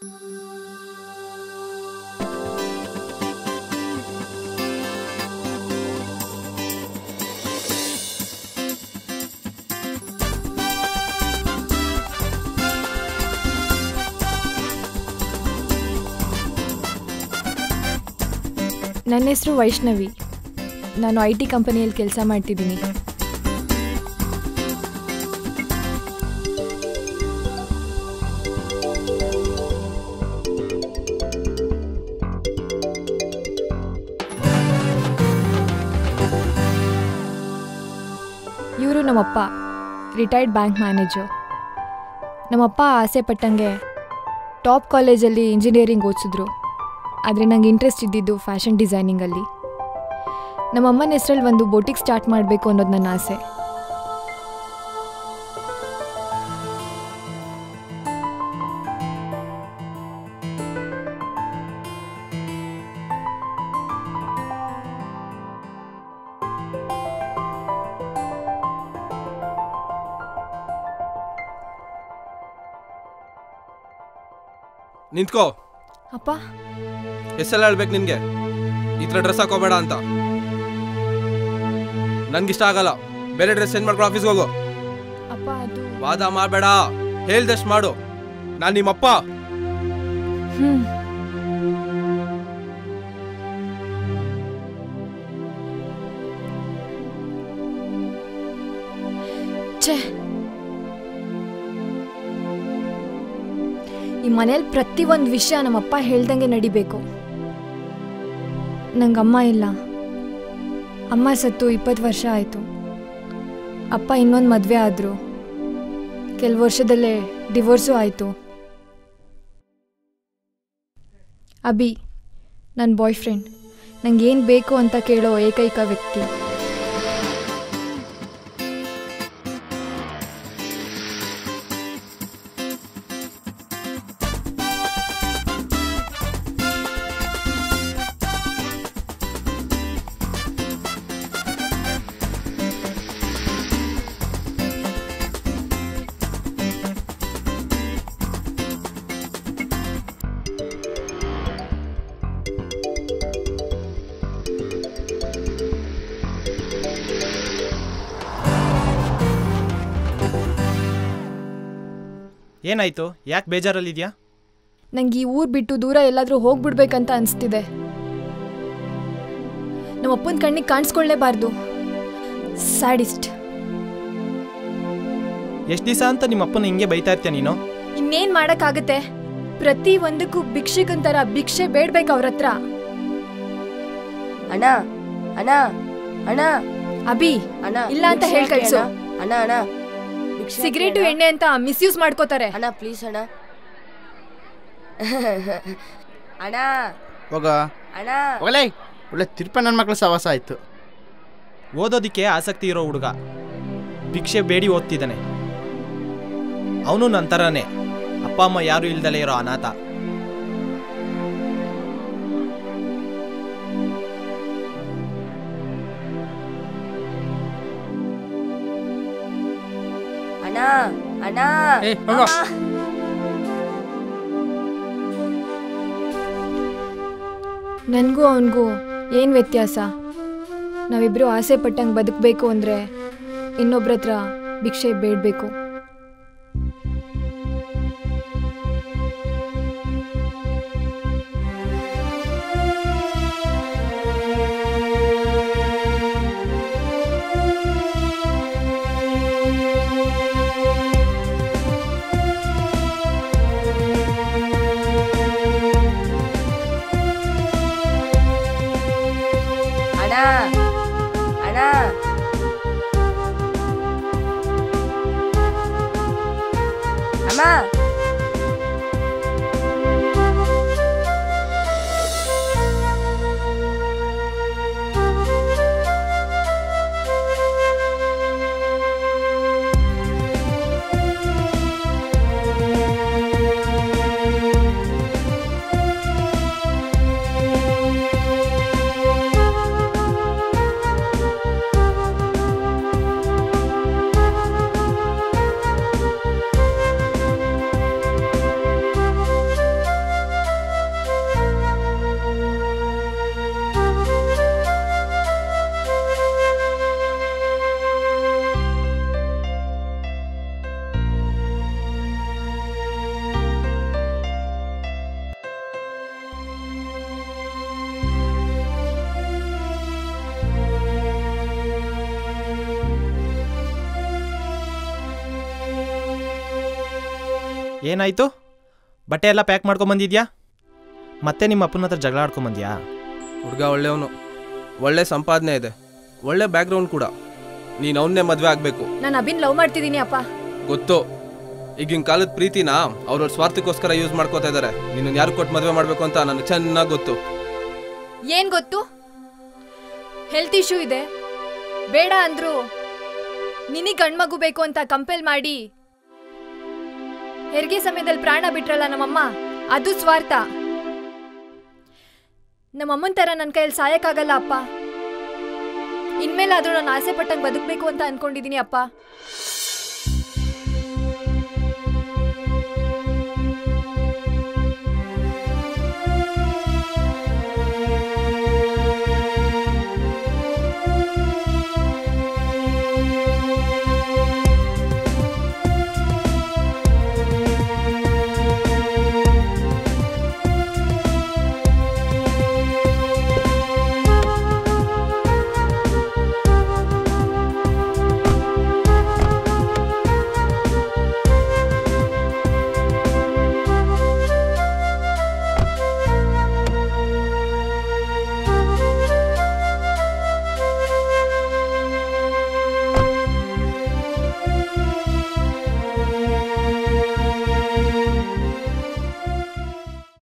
ನನ್ನ ಹೆಸರು ವೈಷ್ಣವಿ ನಾನು ಐ ಟಿ ಕಂಪನಿಯಲ್ಲಿ ಕೆಲಸ ಮಾಡ್ತಿದ್ದೀನಿ ಇವರು ನಮ್ಮಪ್ಪ ರಿಟೈರ್ಡ್ ಬ್ಯಾಂಕ್ ಮ್ಯಾನೇಜರ್ ನಮ್ಮಪ್ಪ ಆಸೆ ಪಟ್ಟಂಗೆ ಟಾಪ್ ಕಾಲೇಜಲ್ಲಿ ಇಂಜಿನಿಯರಿಂಗ್ ಓದಿಸಿದ್ರು ಆದರೆ ನಂಗೆ ಇಂಟ್ರೆಸ್ಟ್ ಇದ್ದಿದ್ದು ಫ್ಯಾಷನ್ ಡಿಸೈನಿಂಗಲ್ಲಿ ನಮ್ಮಮ್ಮನ ಹೆಸರಲ್ಲಿ ಒಂದು ಬೋಟಿಕ್ ಸ್ಟಾರ್ಟ್ ಮಾಡಬೇಕು ಅನ್ನೋದು ನನ್ನ ಆಸೆ ನಿಂತ್ಕೋ ಅಪ್ಪ ಎಷ್ಟೆಲ್ಲ ಹೇಳ್ಬೇಕು ನಿನ್ಗೆ ಈ ಥರ ಡ್ರೆಸ್ ಹಾಕೋಬೇಡ ಅಂತ ನನ್ಗಿಷ್ಟ ಆಗಲ್ಲ ಬೇರೆ ಡ್ರೆಸ್ ಚೇಂಜ್ ಮಾಡ್ಕೊಂಡು ಆಫೀಸ್ಗೆ ಹೋಗು ಅಪ್ಪ ಅದು ವಾದ ಮಾಡಬೇಡ ಹೇಳ್ದಷ್ಟು ಮಾಡು ನಾನು ನಿಮ್ಮಪ್ಪ ಹ್ಞೂ ಛೇ ಈ ಮನೇಲಿ ಪ್ರತಿಯೊಂದು ವಿಷಯ ನಮ್ಮಪ್ಪ ಹೇಳ್ದಂಗೆ ನಡಿಬೇಕು ನಂಗೆ ಅಮ್ಮ ಇಲ್ಲ ಅಮ್ಮ ಸತ್ತು ಇಪ್ಪತ್ತು ವರ್ಷ ಆಯಿತು ಅಪ್ಪ ಇನ್ನೊಂದು ಮದುವೆ ಆದರು ಕೆಲವು ವರ್ಷದಲ್ಲೇ ಡಿವೋರ್ಸು ಆಯಿತು ಅಭಿ ನನ್ನ ಬಾಯ್ ಫ್ರೆಂಡ್ ನಂಗೆ ಏನು ಬೇಕು ಅಂತ ಕೇಳೋ ಏಕೈಕ ವ್ಯಕ್ತಿ ಏನಾಯ್ತು ಯಾಕೆ ಬೇಜಾರಲ್ಲಿದ್ಯಾ ನಂಗೆ ಈ ಊರು ಬಿಟ್ಟು ದೂರ ಎಲ್ಲಾದರೂ ಹೋಗ್ಬಿಡ್ಬೇಕಂತ ಅನಿಸ್ತಿದೆ ನಮ್ಮ ಅಪ್ಪನ ಕಣ್ಣಿಗೆ ಕಾಣಿಸ್ಕೊಳ್ಳೇಬಾರ್ದು ಸ್ಯಾಡಿಸ್ಟ್ ಎಷ್ಟು ದಿವಸ ಅಂತ ನಿಮ್ಮ ಅಪ್ಪನ ಹಿಂಗೆ ಬೈತಾ ಇರ್ತೀಯ ನೀನು ಇನ್ನೇನು ಮಾಡೋಕ್ಕಾಗತ್ತೆ ಪ್ರತಿ ಒಂದಕ್ಕೂ ಭಿಕ್ಷಕನ್ ಥರ ಭಿಕ್ಷೆ ಬೇಡ್ಬೇಕು ಅವ್ರ ಹತ್ರ ಅಣ್ಣ ಅಣ್ಣ ಅಣ್ಣ ಅಭಿ ಅಣ್ಣ ಇಲ್ಲ ಅಂತ ಭಿಕ್ಷೆ ಹೇಳ್ ಹಾಕಿ ಕಳ್ಸು. ಅಣ್ಣ ಅಣ್ಣ ಭಿಕ್ಷೆ ಹಾಕಿ ಸಿಗರೇಟು ಅಣ್ಣ. ಎಣ್ಣೆ ಅಂತ ಮಿಸ್ಯೂಸ್ ಮಾಡ್ಕೋತಾರೆ ಅಣ್ಣ ಪ್ಲೀಸ್ ಅಣ್ಣ ಅಣ್ಣ ಹೋಗ ಅಣ್ಣ ಹೋಗಲೇ ಒಳ್ಳೆ ತಿರ್ಪ ನನ್ನ ಮಕ್ಳ ಸವಾಸ ಆಯ್ತು ಓದೋದಕ್ಕೆ ಆಸಕ್ತಿ ಇರೋ ಹುಡುಗ ಭಿಕ್ಷೆ ಬೇಡಿ ಓದ್ತಿದ್ದಾನೆ ಅವನು ನಂತರನೇ ಅಪ್ಪ ಅಮ್ಮ ಯಾರು ಇಲ್ದಲೇ ಇರೋ ಅನಾಥ ಅಣ್ಣ ಅಣ್ಣ ಏ, ಹೋಗೋ. ಅಮ್ಮ. ನನಗೂ ಅವನಿಗೂ ಏನು ವ್ಯತ್ಯಾಸ ನಾವಿಬ್ಬರು ಆಸೆ ಪಟ್ಟಂಗೆ ಬದುಕಬೇಕು ಅಂದರೆ ಇನ್ನೊಬ್ರ ಹತ್ರ ಭಿಕ್ಷೆ ಬೇಡಬೇಕು ಅಣ್ಣ ಅಣ್ಣ ಏನಾಯ್ತು ಬಟ್ಟೆ ಎಲ್ಲ ಪ್ಯಾಕ್ ಮಾಡ್ಕೊಂಬಂದಿದ್ಯಾ ಮತ್ತೆ ನಿಮ್ಮ ಅಪ್ಪನ ಹತ್ರ ಜಗಳ ಆಡ್ಕೊಂಬಂದ್ಯಾ ಹುಡುಗ ಒಳ್ಳೆಯವನು ಒಳ್ಳೆ ಸಂಪಾದನೆ ಇದೆ ಒಳ್ಳೆ ಬ್ಯಾಕ್ಗ್ರೌಂಡ್ ಕೂಡ ನೀನು ಅವನ್ನೇ ಮದುವೆ ಆಗಬೇಕು ನಾನು ಅಭಿನ್ ಲವ್ ಮಾಡ್ತಿದ್ದೀನಿ ಅಪ್ಪ ಗೊತ್ತು ಈಗಿನ ಕಾಲದ ಪ್ರೀತಿನ ಅವ್ರವ್ರ ಸ್ವಾರ್ಥಕ್ಕೋಸ್ಕರ ಯೂಸ್ ಮಾಡ್ಕೋತಾ ಇದ್ದಾರೆ ನಿನ್ನ ಯಾರು ಕೊಟ್ಟು ಮದುವೆ ಮಾಡಬೇಕು ಅಂತ ನನಗೆ ಚೆನ್ನಾಗಿ ಗೊತ್ತು ಏನ್ ಗೊತ್ತು ಹೆಲ್ತ್ ಇಶ್ಯೂ ಇದೆ ಬೇಡ ಅಂದ್ರು ನಿನಗೆ ಗಂಡ್ಮಗು ಬೇಕು ಅಂತ ಕಂಪೇಲ್ ಮಾಡಿ ಹೆರಿಗೆ ಸಮಯದಲ್ಲಿ ಪ್ರಾಣ ಬಿಟ್ರಲ್ಲ ನಮ್ಮಮ್ಮ ಅದು ಸ್ವಾರ್ಥ ನಮ್ಮಮ್ಮನ ಥರ ನನ್ನ ಕೈಯಲ್ಲಿ ಸಾಯಕ್ಕಾಗಲ್ಲ ಅಪ್ಪ ಇನ್ಮೇಲಾದ್ರೂ ನಾನು ಆಸೆ ಪಟ್ಟಂಗೆ ಬದುಕಬೇಕು ಅಂತ ಅನ್ಕೊಂಡಿದ್ದೀನಿ ಅಪ್ಪ